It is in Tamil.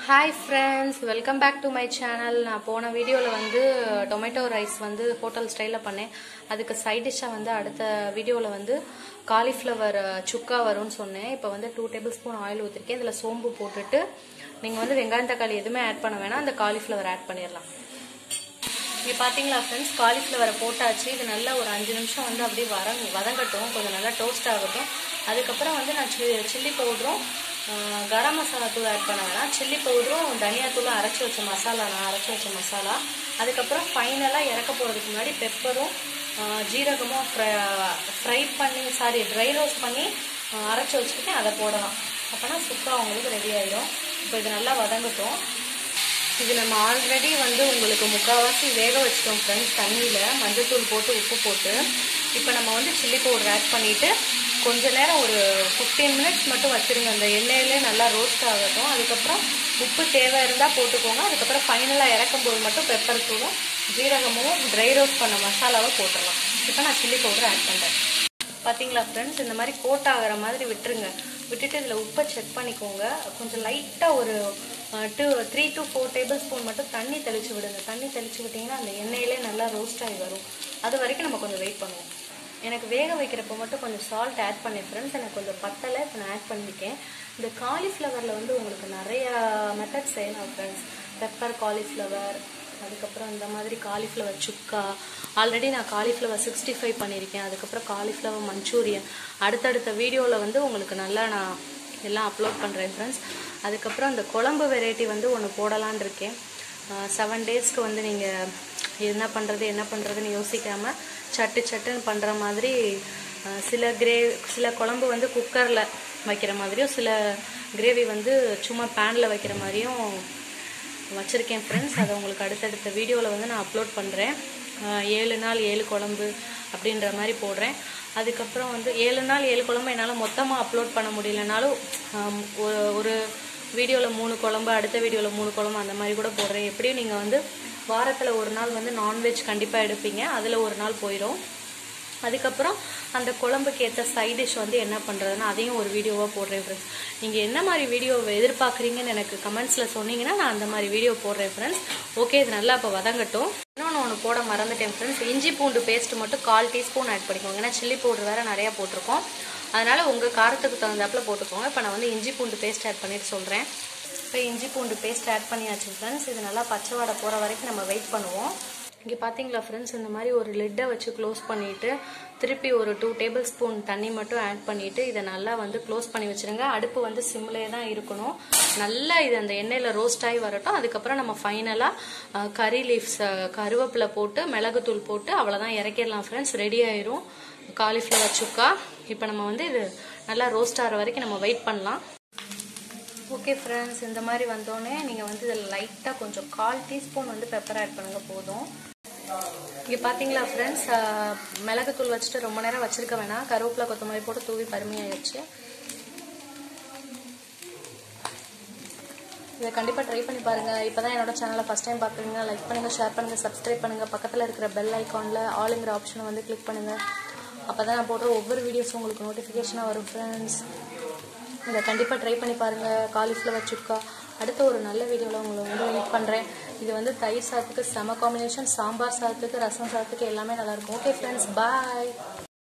hi friends welcome back to my channel நான் போன வீடியோவில் வந்து டொமேட்டோ ரைஸ் வந்து ஹோட்டல் ஸ்டைலில் பண்ணேன் அதுக்கு சைட் டிஷ்ஷாக வந்து அடுத்த வீடியோவில் வந்து காலிஃப்ளவர் சுக்கா வரும்னு சொன்னேன் இப்போ வந்து டூ டேபிள் ஸ்பூன் ஆயில் ஊற்றிருக்கேன் இதில் சோம்பு போட்டுட்டு நீங்கள் வந்து வெங்காயம் தக்காளி எதுவுமே ஆட் பண்ண வேணாம் அந்த காலிஃப்ளவர் ஆட் பண்ணிடலாம் இங்கே பார்த்தீங்களா ஃப்ரெண்ட்ஸ் காலிஃப்ளவரை போட்டாச்சு இது நல்லா ஒரு அஞ்சு நிமிஷம் வந்து அப்படியே வர வதங்கட்டும் கொஞ்சம் நல்லா டோஸ்ட் ஆகட்டும் அதுக்கப்புறம் வந்து நான் சில்லி சில்லி பவுடரும் கரம் மசாலா தூள் ஆட் பண்ண வேணாம் சில்லி பவுடரும் தனியாத்தூளும் அரைச்சி வச்ச மசாலா நான் அரைச்சி வச்ச மசாலா அதுக்கப்புறம் ஃபைனலாக இறக்க போகிறதுக்கு முன்னாடி பெப்பரும் ஜீரகமும் ஃப்ரை பண்ணி சாரி ட்ரை ரோஸ்ட் பண்ணி அரைச்சி வச்சுருக்கேன் அதை போடலாம் அப்போனா சுக்காக உங்களுக்கு ரெடி ஆயிடும் இப்போ இது நல்லா வதங்கட்டும் இது நம்ம ஆல்ரெடி வந்து உங்களுக்கு முக்கால்வாசி வேக வச்சிட்டோம் ஃப்ரெண்ட்ஸ் தண்ணியில் மஞ்சள்தூள் போட்டு உப்பு போட்டு இப்போ நம்ம வந்து சில்லி பவுடர் ஆட் பண்ணிவிட்டு கொஞ்ச நேரம் ஒரு ஃபிஃப்டீன் மினிட்ஸ் மட்டும் வச்சுருங்க அந்த எண்ணெயிலே நல்லா ரோஸ்ட் ஆகட்டும் அதுக்கப்புறம் உப்பு தேவை இருந்தால் போட்டுக்கோங்க அதுக்கப்புறம் ஃபைனலாக இறக்கும் போது மட்டும் பெப்பர் தூளும் ஜீரகமும் ட்ரை ரோஸ்ட் பண்ண மசாலாவை போட்டுடலாம் இப்போ நான் சில்லி பவுடர் ஆட் பண்ணுறேன் பார்த்தீங்களா ஃப்ரெண்ட்ஸ் இந்த மாதிரி கோட் ஆகிற மாதிரி விட்டுருங்க விட்டுட்டு இதில் உப்பை செக் பண்ணிக்கோங்க கொஞ்சம் லைட்டாக ஒரு two three to four tablespoon மட்டும் தண்ணி தெளித்து விடுங்க தண்ணி தெளித்து விட்டிங்கன்னா அந்த எண்ணெயிலே நல்லா ரோஸ்ட் ஆகி வரும் அது வரைக்கும் நம்ம கொஞ்சம் வெயிட் பண்ணுவோம் எனக்கு வேக வைக்கிறப்ப மட்டும் கொஞ்சம் சால்ட் ஆட் பண்ணேன் ஃப்ரெண்ட்ஸ் எனக்கு கொஞ்சம் பத்தலை இப்போ நான் ஆட் பண்ணியிருக்கேன் இந்த காலிஃப்ளவரில் வந்து உங்களுக்கு நிறையா மெத்தட் செய்யலாம் ஃப்ரெண்ட்ஸ் பெப்பர் காலிஃப்ளவர் அதுக்கப்புறம் இந்த மாதிரி காலிஃப்ளவர் சுக்கா ஆல்ரெடி நான் காலிஃப்ளவர் சிக்ஸ்டி ஃபைவ் பண்ணியிருக்கேன் அதுக்கப்புறம் காலிஃப்ளவர் மஞ்சூரியன் அடுத்தடுத்த வீடியோவில் வந்து உங்களுக்கு நல்லா நான் எல்லாம் அப்லோட் பண்ணுறேன் ஃப்ரெண்ட்ஸ் அதுக்கப்புறம் அந்த குழம்பு வெரைட்டி வந்து ஒன்று போடலான் இருக்கேன் செவன் டேஸ்க்கு வந்து நீங்கள் என்ன பண்ணுறது என்ன பண்ணுறதுன்னு யோசிக்காமல் சட்டு சட்டுன்னு பண்ணுற மாதிரி சில கிரே சில குழம்பு வந்து குக்கரில் வைக்கிற மாதிரியும் சில கிரேவி வந்து சும்மா பேனில் வைக்கிற மாதிரியும் வச்சுருக்கேன் ஃப்ரெண்ட்ஸ் அதை உங்களுக்கு அடுத்தடுத்த வீடியோவில் வந்து நான் அப்லோட் பண்ணுறேன் ஏழு நாள் ஏழு குழம்பு அப்படின்ற மாதிரி போடுறேன் அதுக்கப்புறம் வந்து ஏழு நாள் ஏழு குழம்பு என்னால் மொத்தமாக அப்லோட் பண்ண முடியலனாலும் ஒரு ஒரு வீடியோவில் மூணு குழம்பு அடுத்த வீடியோவில் மூணு குழம்பு அந்த மாதிரி கூட போடுறேன் எப்படியும் நீங்கள் வந்து வாரத்தில் ஒரு நாள் வந்து நான்வெஜ் கண்டிப்பாக எடுப்பீங்க அதில் ஒரு நாள் போயிடும் அதுக்கப்புறம் அந்த குழம்புக்கு ஏற்ற சைட் டிஷ் வந்து என்ன பண்ணுறதுன்னு அதையும் ஒரு வீடியோவாக போடுறேன் ஃப்ரெண்ட்ஸ் நீங்கள் என்ன மாதிரி வீடியோவை எதிர்பார்க்குறீங்கன்னு எனக்கு கமெண்ட்ஸில் சொன்னீங்கன்னா நான் அந்த மாதிரி வீடியோ போடுறேன் ஃப்ரெண்ட்ஸ் ஓகே இது நல்லா இப்போ வதங்கட்டும் இன்னொன்று ஒன்று போட மறந்துட்டேன் ஃப்ரெண்ட்ஸ் இஞ்சி பூண்டு பேஸ்ட் மட்டும் கால் டீஸ்பூன் ஆட் பண்ணிக்கோங்க ஏன்னா சில்லி பவுடர் வேறு நிறையா போட்டிருக்கோம் அதனால் உங்கள் காரத்துக்கு தகுந்தாப்பில் போட்டுக்கோங்க இப்போ நான் வந்து இஞ்சி பூண்டு பேஸ்ட் ஆட் பண்ணிட்டு சொல்கிறேன் இப்போ இஞ்சி பூண்டு பேஸ்ட் ஆட் பண்ணியாச்சு ஃப்ரெண்ட்ஸ் இது நல்லா பச்சை வாடை போகிற வரைக்கும் நம்ம வெயிட் பண்ணுவோம் இங்கே பார்த்தீங்களா ஃப்ரெண்ட்ஸ் இந்த மாதிரி ஒரு லிட்டை வச்சு க்ளோஸ் பண்ணிவிட்டு திருப்பி ஒரு டூ டேபிள் ஸ்பூன் தண்ணி மட்டும் ஆட் பண்ணிவிட்டு இதை நல்லா வந்து க்ளோஸ் பண்ணி வச்சுருங்க அடுப்பு வந்து சிம்லேயே தான் இருக்கணும் நல்லா இது அந்த எண்ணெயில் ரோஸ்ட் ஆகி வரட்டும் அதுக்கப்புறம் நம்ம ஃபைனலாக கறி லீவ்ஸ் கருவேப்பிலை போட்டு மிளகுத்தூள் போட்டு அவ்வளோதான் இறக்கிடலாம் ஃப்ரெண்ட்ஸ் ரெடி ஆயிரும் காலிஃப்ளவர் சுக்கா இப்போ நம்ம வந்து இது நல்லா ரோஸ்ட் ஆகிற வரைக்கும் நம்ம வெயிட் பண்ணலாம் ஓகே ஃப்ரெண்ட்ஸ் இந்த மாதிரி வந்தோடனே நீங்கள் வந்து இதில் லைட்டாக கொஞ்சம் கால் டீஸ்பூன் வந்து பெப்பர் ஆட் பண்ணுங்க போதும் இங்கே பார்த்தீங்களா ஃப்ரெண்ட்ஸ் மிளகுத்தூள் வச்சுட்டு ரொம்ப நேரம் வச்சுருக்க வேணாம் கருவேப்பிலை கொத்தமல்லி போட்டு தூவி பருமையாகிடுச்சு இதை கண்டிப்பாக ட்ரை பண்ணி பாருங்கள் இப்போ தான் என்னோட சேனலை ஃபஸ்ட் டைம் பார்க்குறீங்க லைக் பண்ணுங்கள் ஷேர் பண்ணுங்கள் சப்ஸ்கிரைப் பண்ணுங்கள் பக்கத்தில் இருக்கிற பெல் ஐக்கானில் ஆளுங்கிற ஆப்ஷனை வந்து கிளிக் பண்ணுங்கள் அப்போ தான் நான் போடுற ஒவ்வொரு வீடியோஸும் உங்களுக்கு நோட்டிஃபிகேஷனாக வரும் ஃப்ரெண்ட்ஸ் இதை கண்டிப்பாக ட்ரை பண்ணி பாருங்கள் காலிஃப்ளவர் சுக்கா அடுத்த ஒரு நல்ல வீடியோவில் உங்களை வந்து மீட் பண்ணுறேன் இது வந்து தயிர் சாதத்துக்கு செம காம்பினேஷன் சாம்பார் சாதத்துக்கு ரசம் சாதத்துக்கு எல்லாமே நல்லாயிருக்கும் ஓகே ஃப்ரெண்ட்ஸ் பாய்